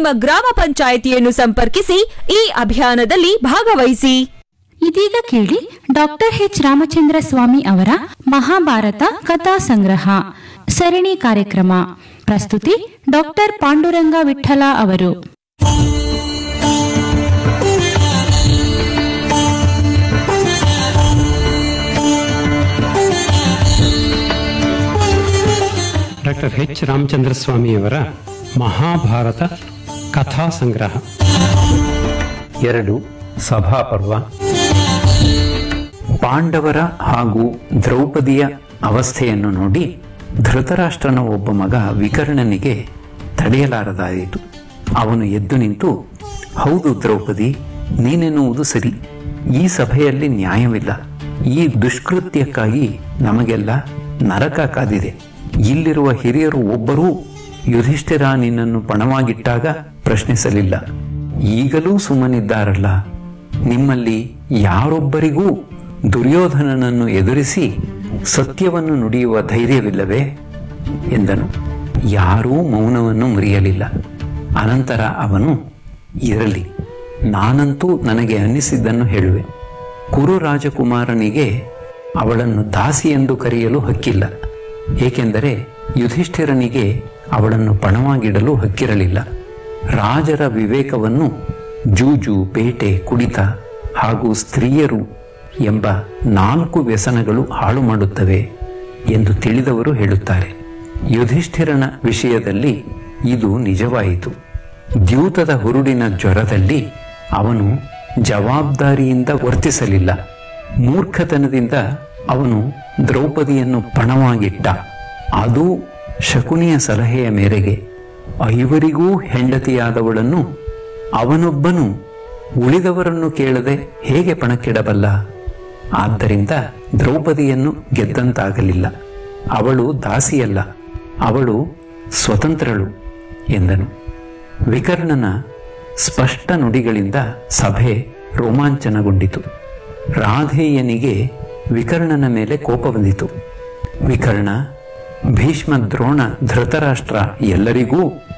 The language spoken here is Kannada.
ನಿಮ್ಮ ಗ್ರಾಮ ಪಂಚಾಯಿತಿಯನ್ನು ಸಂಪರ್ಕಿಸಿ ಈ ಅಭಿಯಾನದಲ್ಲಿ ಭಾಗವಹಿಸಿ ಇದೀಗ ಕೇಳಿ ಡಾಕ್ಟರ್ ಎಚ್ ರಾಮಚಂದ್ರ ಸ್ವಾಮಿ ಅವರ ಮಹಾಭಾರತ ಕಥಾ ಸಂಗ್ರಹ ಸರಣಿ ಕಾರ್ಯಕ್ರಮ ಪ್ರಸ್ತುತಿ ಡಾಕ್ಟರ್ ಪಾಂಡುರಂಗ ವಿಠಲ ಅವರು ಡಾಕ್ಟರ್ ಎಚ್ ರಾಮಚಂದ್ರ ಸ್ವಾಮಿಯವರ ಮಹಾಭಾರತ ಕಥಾ ಸಂಗ್ರಹ ಎರಡು ಸಭಾಪರ್ವ ಪಾಂಡವರ ಹಾಗೂ ದ್ರೌಪದಿಯ ಅವಸ್ಥೆಯನ್ನು ನೋಡಿ ಧೃತರಾಷ್ಟ್ರನ ಒಬ್ಬ ಮಗ ವಿಕರ್ಣನಿಗೆ ತಡೆಯಲಾರದಾಯಿತು ಅವನು ಎದ್ದು ನಿಂತು ಹೌದು ದ್ರೌಪದಿ ನೀನೆನ್ನುವುದು ಸರಿ ಈ ಸಭೆಯಲ್ಲಿ ನ್ಯಾಯವಿಲ್ಲ ಈ ದುಷ್ಕೃತ್ಯಕ್ಕಾಗಿ ನಮಗೆಲ್ಲ ನರಕ ಕಾದಿದೆ ಇಲ್ಲಿರುವ ಹಿರಿಯರು ಒಬ್ಬರೂ ಯುಧಿಷ್ಠಿರ ನಿನ್ನನ್ನು ಪಣವಾಗಿಟ್ಟಾಗ ಪ್ರಶ್ನಿಸಲಿಲ್ಲ ಈಗಲೂ ಸುಮ್ಮನಿದ್ದಾರಲ್ಲ ನಿಮ್ಮಲ್ಲಿ ಯಾರೊಬ್ಬರಿಗೂ ದುರ್ಯೋಧನನನ್ನು ಎದುರಿಸಿ ಸತ್ಯವನ್ನು ನುಡಿಯುವ ಧೈರ್ಯವಿಲ್ಲವೇ ಎಂದನು ಯಾರೂ ಮೌನವನ್ನು ಮುರಿಯಲಿಲ್ಲ ಅನಂತರ ಅವನು ಇರಲಿ ನಾನಂತೂ ನನಗೆ ಅನ್ನಿಸಿದ್ದನ್ನು ಹೇಳುವೆ ಕುರು ರಾಜಕುಮಾರನಿಗೆ ಅವಳನ್ನು ದಾಸಿ ಎಂದು ಕರೆಯಲು ಹಕ್ಕಿಲ್ಲ ಏಕೆಂದರೆ ಯುಧಿಷ್ಠಿರನಿಗೆ ಅವಳನ್ನು ಪಣವಾಗಿಡಲು ಹಕ್ಕಿರಲಿಲ್ಲ ರಾಜರ ವಿವೇಕವನ್ನು ಜೂಜು ಬೇಟೆ ಕುಡಿತ ಹಾಗೂ ಸ್ತ್ರೀಯರು ಎಂಬ ನಾಲ್ಕು ವ್ಯಸನಗಳು ಹಾಳು ಮಾಡುತ್ತವೆ ಎಂದು ತಿಳಿದವರು ಹೇಳುತ್ತಾರೆ ಯುಧಿಷ್ಠಿರನ ವಿಷಯದಲ್ಲಿ ಇದು ನಿಜವಾಯಿತು ದ್ಯೂತದ ಹುರುಡಿನ ಜ್ವರದಲ್ಲಿ ಅವನು ಜವಾಬ್ದಾರಿಯಿಂದ ವರ್ತಿಸಲಿಲ್ಲ ಮೂರ್ಖತನದಿಂದ ಅವನು ದ್ರೌಪದಿಯನ್ನು ಪಣವಾಗಿಟ್ಟ ಅದು ಶಕುನಿಯ ಸಲಹೆಯ ಮೇರೆಗೆ ಐವರಿಗೂ ಹೆಂಡತಿಯಾದವಳನ್ನು ಅವನೊಬ್ಬನು ಉಳಿದವರನ್ನು ಕೇಳದೆ ಹೇಗೆ ಪಣಕ್ಕಿಡಬಲ್ಲ ಆದ್ದರಿಂದ ದ್ರೌಪದಿಯನ್ನು ಗೆದ್ದಂತಾಗಲಿಲ್ಲ ಅವಳು ದಾಸಿಯಲ್ಲ ಅವಳು ಸ್ವತಂತ್ರಳು ಎಂದನು ವಿಕರ್ಣನ ಸ್ಪಷ್ಟ ನುಡಿಗಳಿಂದ ಸಭೆ ರೋಮಾಂಚನಗೊಂಡಿತು ರಾಧೇಯನಿಗೆ ವಿಕರ್ಣನ ಮೇಲೆ ಕೋಪ ಬಂದಿತು ವಿಕರ್ಣ ಭೀಷ್ಮ ದ್ರೋಣ ಧೃತರಾಷ್ಟ್ರ ಎಲ್ಲರಿಗೂ